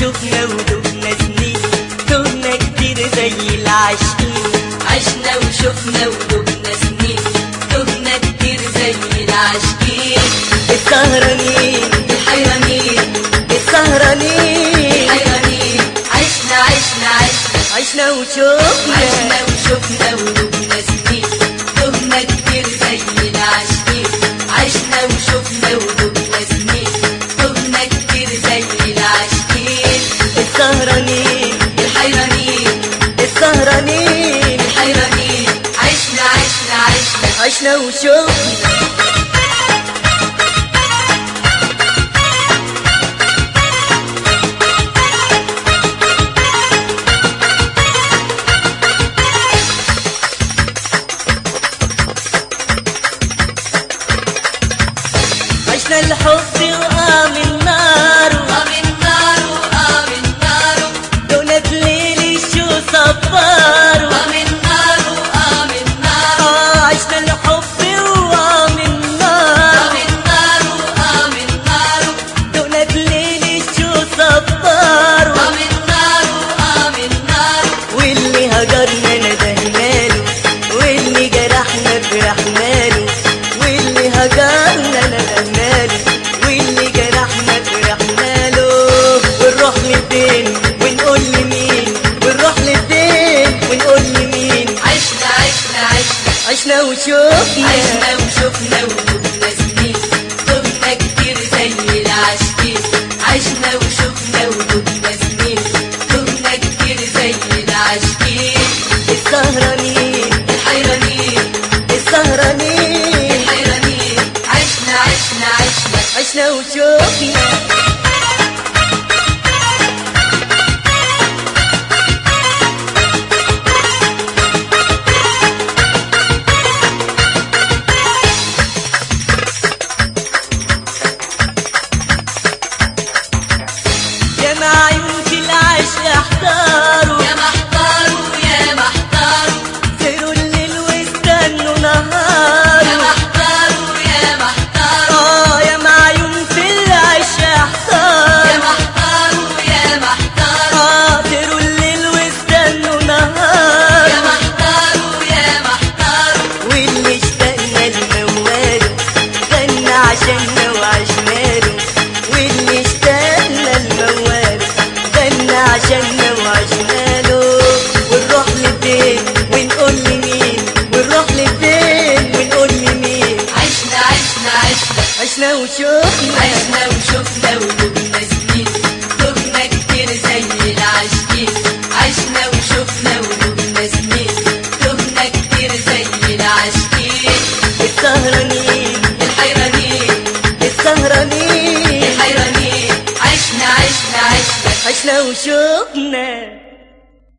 وشوفنا ودوبنا سنين تهنا كتير زي العاشقين عشنا وشفنا ودوبنا سنين تهنا كتير زي العاشقين السهرانين الحيرانين السهرانين الحيرانين عشنا عشنا عشنا عشنا وشوفنا عشنا وشفنا ودوبنا سنين تهنا كتير زي العاشقين عشنا وشفنا ودوبنا سنين تهنا كتير زي العاشقين السهرانين الحيرانين السهرانين الحيرانين عشنا عشنا عشنا عشنا وشوفنا عشنا الحب وقام النار قام النار وقام النار دونت ليلي شو صبار قام النار وقام النار آه عشنا الحب وقام النار قام النار وقام النار دونت ليلي شو صبار قام النار وقام النار واللي هجرنا ندهنا له واللي جرحنا فرحنا له واللي هجرنا ندهنا له واللي جرحنا فرحنا له ونروح للدين ونقول لمين ونروح للدين ونقول لمين عشنا عشنا عشنا عشنا وشوفنا عشنا وشفنا ودوبنا سنين تهنا كتير زي العاشقين عشنا وشفنا ودوبنا سنين تهنا كتير زي العاشقين السهرانين الحيرانين السهرانين الحيرانين عشنا عشنا عشنا عشنا وشوفنا يا معيون في العشق احضروا يا محتار ويا محتار سيروا الليل واستنوا يا نهار محتار ويا محتار اه يا معيون في العشق يا احضروا محتار ويا محتار اه سيروا الليل واستنوا نهار يا محتار ويا محتار واللي اشتقنا لمواله غنى عشاننا وعشناله واللي اشتقنا لمواله غنى عشاننا وعشناله ونروح للدين ونقول لمين ونروح للدين ونقول لمين عشنا عشنا عشنا عشنا وشوفنا عشنا وشفنا ودوبنا سنين تهنا كتير زي العاشقين عشنا وشفنا ودوبنا سنين تهنا كتير زي العاشقين السهرانين الحيرانين السهرانين الحيرانين عشنا عشنا عشنا عشنا وشوفنا